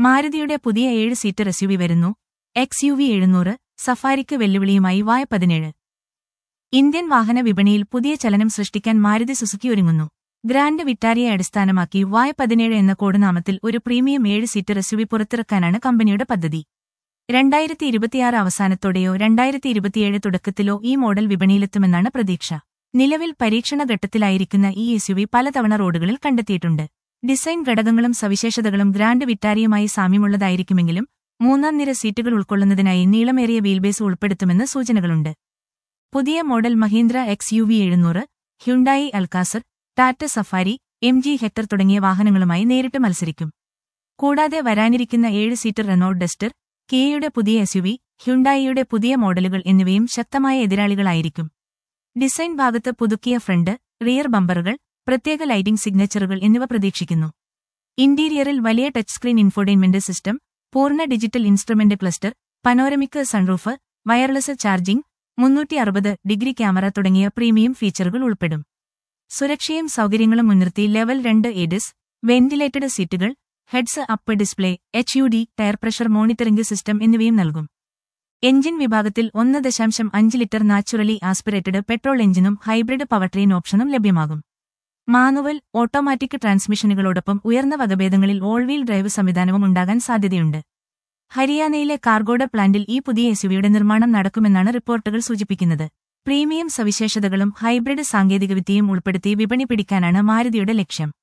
മാരുതിയുടെ പുതിയ ഏഴ് seater S U V വരുന്നു എക്സ് യു വി എഴുന്നൂറ് സഫാരിക്ക് വെല്ലുവിളിയുമായി വായ പതിനേഴ് ഇന്ത്യൻ വാഹന വിപണിയിൽ പുതിയ ചലനം സൃഷ്ടിക്കാൻ മാരുതി സുസുക്കി ഒരുങ്ങുന്നു ഗ്രാൻഡ് വിറ്റാരിയെ അടിസ്ഥാനമാക്കി വായ പതിനേഴ് എന്ന കോഡുനാമത്തിൽ ഒരു പ്രീമിയം ഏഴ് സീറ്റർ എസ് യു വി പുറത്തിറക്കാനാണ് കമ്പനിയുടെ പദ്ധതി രണ്ടായിരത്തി ഇരുപത്തിയാറ് അവസാനത്തോടെയോ രണ്ടായിരത്തി ഇരുപത്തിയേഴ് തുടക്കത്തിലോ ഈ മോഡൽ വിപണിയിലെത്തുമെന്നാണ് പ്രതീക്ഷ നിലവിൽ പരീക്ഷണ ഘട്ടത്തിലായിരിക്കുന്ന ഈ എസ് യു വി പലതവണ റോഡുകളിൽ കണ്ടെത്തിയിട്ടുണ്ട് ഡിസൈൻ ഘടകങ്ങളും സവിശേഷതകളും ഗ്രാൻഡ് വിറ്റാരിയുമായി സാമ്യമുള്ളതായിരിക്കുമെങ്കിലും മൂന്നാം നിര സീറ്റുകൾ ഉൾക്കൊള്ളുന്നതിനായി നീളമേറിയ വീൽബേസ് ഉൾപ്പെടുത്തുമെന്ന് സൂചനകളുണ്ട് പുതിയ model Mahindra X U V എഴുന്നൂറ് Hyundai Alcazar Tata Safari M G Hector തുടങ്ങിയ വാഹനങ്ങളുമായി നേരിട്ട് മത്സരിക്കും കൂടാതെ വരാനിരിക്കുന്ന ഏഴ് സീറ്റർ റെനോൾഡ് ഡസ്റ്റർ കിയയുടെ പുതിയ എസ് യു വി ഹ്യുണ്ടായിയുടെ പുതിയ മോഡലുകൾ എന്നിവയും ശക്തമായ എതിരാളികളായിരിക്കും ഡിസൈൻ ഭാഗത്ത് പുതുക്കിയ ഫ്രണ്ട് റിയർ ബമ്പറുകൾ പ്രത്യേക ലൈറ്റിംഗ് സിഗ്നേച്ചറുകൾ എന്നിവ പ്രതീക്ഷിക്കുന്നു ഇന്റീരിയറിൽ വലിയ ടച്ച് സ്ക്രീൻ ഇൻഫോർടൈൻമെന്റ് സിസ്റ്റം പൂർണ്ണ digital instrument cluster panoramic sunroof wireless charging മുന്നൂറ്റി അറുപത് ഡിഗ്രി ക്യാമറ തുടങ്ങിയ പ്രീമിയം ഫീച്ചറുകൾ ഉൾപ്പെടും സുരക്ഷയും സൗകര്യങ്ങളും മുൻനിർത്തി ലെവൽ രണ്ട് എഡിസ് വെന്റിലേറ്റഡ് സീറ്റുകൾ heads up display H U D tyre pressure monitoring system എന്നിവയും നൽകും എഞ്ചിൻ വിഭാഗത്തിൽ ഒന്ന് ദശാംശം അഞ്ച് ലിറ്റർ നാച്ചുറലി ആസ്പിറേറ്റഡ് പെട്രോൾ എഞ്ചിനും ഹൈബ്രിഡ് പവർ ട്രെയിൻ ഓപ്ഷനും ലഭ്യമാകും മാനുവൽ ഓട്ടോമാറ്റിക് ട്രാൻസ്മിഷനുകളോടൊപ്പം ഉയർന്ന വകഭേദങ്ങളിൽ ഓൾ വീൽ ഡ്രൈവ് സംവിധാനവും ഉണ്ടാകാൻ സാധ്യതയുണ്ട് ഹരിയാനയിലെ കാർഗോഡ പ്ലാന്റിൽ ഈ പുതിയ എസ്യുവിയുടെ നിർമ്മാണം നടക്കുമെന്നാണ് റിപ്പോർട്ടുകൾ സൂചിപ്പിക്കുന്നത് പ്രീമിയം സവിശേഷതകളും ഹൈബ്രിഡ് സാങ്കേതികവിദ്യയും ഉൾപ്പെടുത്തി വിപണി പിടിക്കാനാണ് മാരുതിയുടെ ലക്ഷ്യം